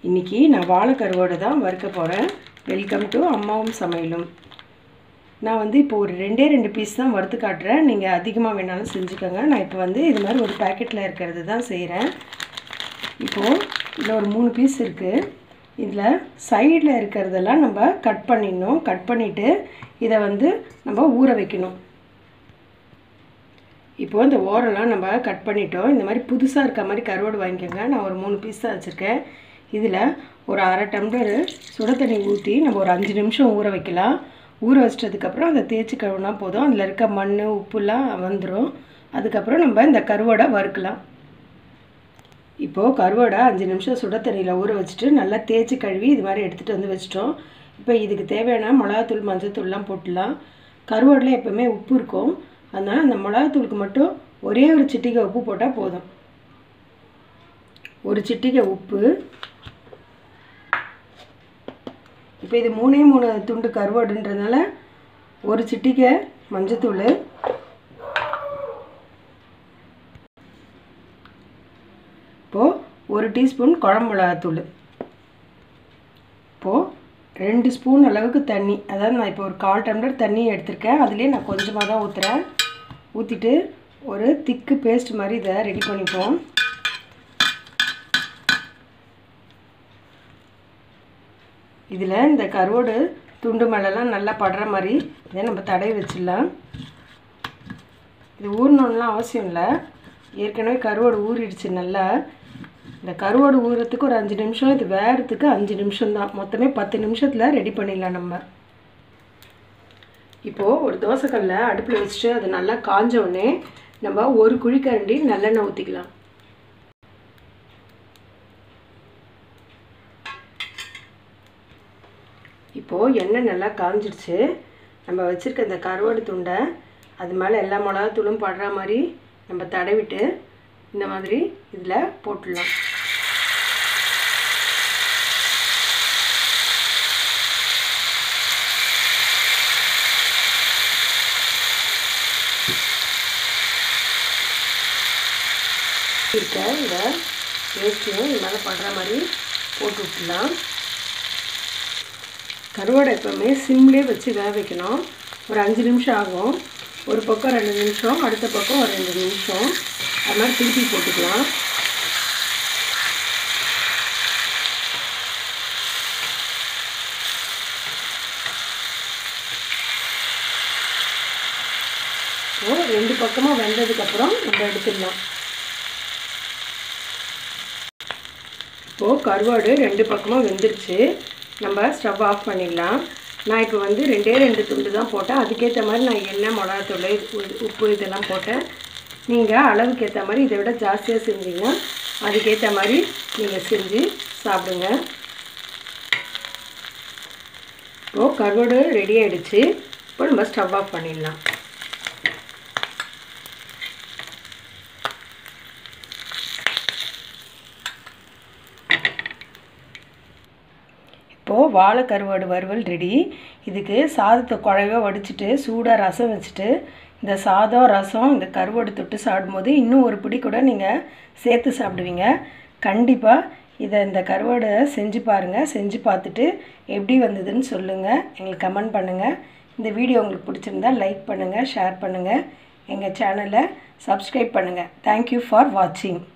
இன்றைக்கி நான் வாழைக்கருவோடு தான் வறுக்க போகிறேன் வெல்கம் டு அம்மாவும் சமையலும் நான் வந்து இப்போ ஒரு ரெண்டே ரெண்டு பீஸ் தான் வறுத்து காட்டுறேன் நீங்கள் அதிகமாக வேணாலும் செஞ்சுக்கோங்க நான் இப்போ வந்து இது மாதிரி ஒரு பேக்கெட்டில் இருக்கிறது தான் செய்கிறேன் இப்போது இதில் ஒரு மூணு பீஸ் இருக்குது இதில் சைடில் இருக்கிறதெல்லாம் நம்ம கட் பண்ணிடணும் கட் பண்ணிவிட்டு இதை வந்து நம்ம ஊற வைக்கணும் இப்போது இந்த ஓரெல்லாம் நம்ம கட் பண்ணிட்டோம் இந்த மாதிரி புதுசாக இருக்க மாதிரி கருவாடு வாங்கிக்கோங்க நான் ஒரு மூணு பீஸ் தான் வச்சுருக்கேன் இதில் ஒரு அரை டம்ளர் சுட தண்ணி ஊற்றி நம்ம ஒரு அஞ்சு நிமிஷம் ஊற வைக்கலாம் ஊற வச்சிட்டதுக்கப்புறம் அதை தேய்ச்சி கழுவுனா போதும் அதில் இருக்க மண் உப்புலாம் வந்துடும் அதுக்கப்புறம் நம்ம இந்த கருவாடை வறுக்கலாம் இப்போது கருவாடை அஞ்சு நிமிஷம் சுட தண்ணியில் ஊற வச்சுட்டு நல்லா தேய்ச்சி கழுவி இது மாதிரி எடுத்துகிட்டு வந்து வச்சிட்டோம் இப்போ இதுக்கு தேவையான மிளகாத்தூள் மஞ்சத்தூள்லாம் போட்டுடலாம் கருவாடில் எப்போவுமே உப்பு இருக்கும் அதனால் அந்த மிளகாத்தூளுக்கு மட்டும் ஒரே ஒரு சிட்டிகை உப்பு போட்டால் போதும் ஒரு சிட்டிகை உப்பு இப்போ இது மூணே மூணு துண்டு கருவாடுன்றதுனால ஒரு சிட்டிகை மஞ்சத்தூள் இப்போது ஒரு டீஸ்பூன் குழம்பு மிளகாத்தூள் இப்போது ரெண்டு ஸ்பூன் அளவுக்கு தண்ணி அதாவது நான் இப்போ ஒரு கால் டம்ளர் தண்ணி எடுத்திருக்கேன் அதுலேயே நான் கொஞ்சமாக தான் ஊற்றுறேன் ஊற்றிட்டு ஒரு திக்கு பேஸ்ட் மாதிரி இதை ரெடி பண்ணிப்போம் இதில் இந்த கருவோடு துண்டு மேலெல்லாம் நல்லா படுற மாதிரி இதை நம்ம தடவி வச்சிடலாம் இது ஊறணும்லாம் அவசியம் இல்லை ஏற்கனவே கருவோடு ஊறிடுச்சு நல்லா இந்த கருவோடு ஊறுறதுக்கு ஒரு அஞ்சு நிமிஷம் இது வேகிறதுக்கு அஞ்சு நிமிஷம் தான் மொத்தமே பத்து நிமிஷத்தில் ரெடி பண்ணிடலாம் நம்ம இப்போது ஒரு தோசைக்கல்ல அடுப்பில் வச்சுட்டு அது நல்லா காஞ்ச உடனே நம்ம ஒரு குழிக்கரண்டி நல்லெண்ணெய் ஊற்றிக்கலாம் இப்போது எண்ணெய் நல்லா காஞ்சிடுச்சு நம்ம வச்சுருக்க இந்த கருவாடு துண்டை அது மேலே எல்லா மிளகாத்தூளும் படுற மாதிரி நம்ம தடவிட்டு இந்த மாதிரி இதில் போட்டுடலாம் இருக்க இந்த வேஸ்ட்டையும் இது மேலே படுற மாதிரி போட்டு விட்டுலாம் கருவாடை எப்போவுமே சிம்லேயே வச்சு வேக வைக்கணும் ஒரு அஞ்சு நிமிஷம் ஆகும் ஒரு பக்கம் ரெண்டு நிமிஷம் அடுத்த பக்கம் ஒரு ரெண்டு நிமிஷம் அது மாதிரி திருப்பி போட்டுக்கலாம் இப்போ ரெண்டு பக்கமாக வெந்ததுக்கப்புறம் நம்ம எடுத்துடலாம் இப்போது கருவாடு ரெண்டு பக்கமாக வெந்துருச்சு நம்ம ஸ்டவ் ஆஃப் பண்ணிடலாம் நான் இப்போ வந்து ரெண்டே ரெண்டு துண்டு தான் போட்டேன் அதுக்கேற்ற மாதிரி நான் எண்ணெய் மிளகாத்தூள் உப்பு இதெல்லாம் போட்டேன் நீங்கள் அளவுக்கு ஏற்ற மாதிரி இதை விட ஜாஸ்தியாக செஞ்சீங்கன்னா அதுக்கேற்ற மாதிரி நீங்கள் செஞ்சு சாப்பிடுங்க இப்போது கருவாடு ரெடி ஆகிடுச்சு இப்போ நம்ம ஸ்டவ் ஆஃப் பண்ணிடலாம் இப்போது வாழை கருவாடு வறுவல் ரெடி இதுக்கு சாதத்தை குழைவா வடிச்சிட்டு சூடாக ரசம் வச்சுட்டு இந்த சாதம் ரசம் இந்த கருவாடு தொட்டு சாப்பிடும்போது இன்னும் ஒரு பிடி கூட நீங்கள் சேர்த்து சாப்பிடுவீங்க கண்டிப்பாக இதை இந்த கருவாடை செஞ்சு பாருங்கள் செஞ்சு பார்த்துட்டு எப்படி வந்ததுன்னு சொல்லுங்கள் எங்களுக்கு கமெண்ட் பண்ணுங்கள் இந்த வீடியோ உங்களுக்கு பிடிச்சிருந்தா லைக் பண்ணுங்கள் ஷேர் பண்ணுங்கள் எங்கள் சேனலை சப்ஸ்கிரைப் பண்ணுங்கள் தேங்க்யூ ஃபார் வாட்சிங்